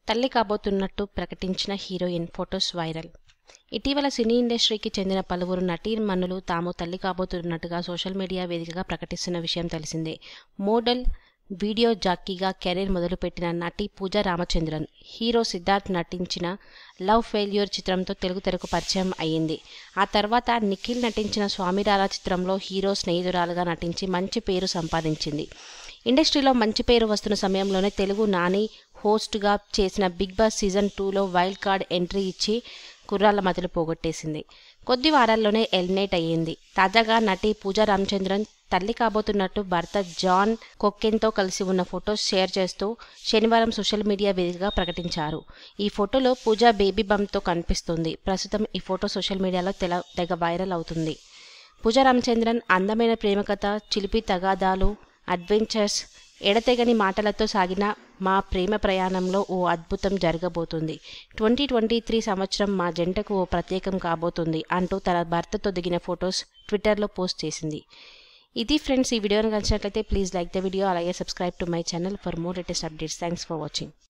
తల్లి కాబోతున్నట్టు ప్రకటించిన heroine photos viral ఇటీవల సినీ ఇండస్ట్రీకి చెందిన పలువురు నటీమణులు తాము తల్లి కాబోతున్నట్టుగా సోషల్ మీడియా వేదికగా ప్రకటిస్తున్న విషయం తెలిసిందే మోడల్ వీడియో జాకీగా కెరీర్ మొదలుపెట్టిన నటి పూజా రామచంద్రన్ హీరో సిద్ధార్థ్ నటించిన లవ్ ఫెయిల్యూర్ చిత్రంతో తెలుగు తెరకు పరిచయం అయ్యింది ఆ తర్వాత నిఖిల్ నటించిన స్వామిరారా చిత్రంలో హీరో స్నేహితురాలుగా నటించి మంచి పేరు సంపాదించింది ఇండస్ట్రీలో మంచి పేరు వస్తున్న సమయంలోనే తెలుగు నాని హోస్ట్గా చేసిన బిగ్ బాస్ సీజన్ టూలో వైల్డ్ కార్డ్ ఎంట్రీ ఇచ్చి కుర్రాళ్ళ మధ్యలో పోగొట్టేసింది కొద్ది వారాల్లోనే ఎలిమినేట్ అయ్యింది తాజాగా నటి పూజా రామచంద్రన్ తల్లి కాబోతున్నట్టు భర్త జాన్ కొక్కెన్తో కలిసి ఉన్న ఫొటోస్ షేర్ చేస్తూ శనివారం సోషల్ మీడియా వేదికగా ప్రకటించారు ఈ ఫోటోలో పూజా బేబీ బంప్తో కనిపిస్తుంది ప్రస్తుతం ఈ ఫోటో సోషల్ మీడియాలో తెల తెగ వైరల్ అవుతుంది పూజా రామచంద్రన్ అందమైన ప్రేమ కథ చిలిపి తగాదాలు అడ్వెంచర్స్ ఎడతెగని మాటలతో సాగిన మా ప్రేమ ప్రయాణంలో ఓ అద్భుతం జరగబోతుంది ట్వంటీ ట్వంటీ త్రీ సంవత్సరం మా జంటకు ఓ ప్రత్యేకం కాబోతుంది అంటూ తన భర్తతో దిగిన ఫొటోస్ ట్విట్టర్లో పోస్ట్ చేసింది ఇది ఫ్రెండ్స్ ఈ వీడియోని కలిసినట్లయితే ప్లీజ్ లైక్ ద వీడియో అలాగే subscribe to my channel for more latest updates thanks for watching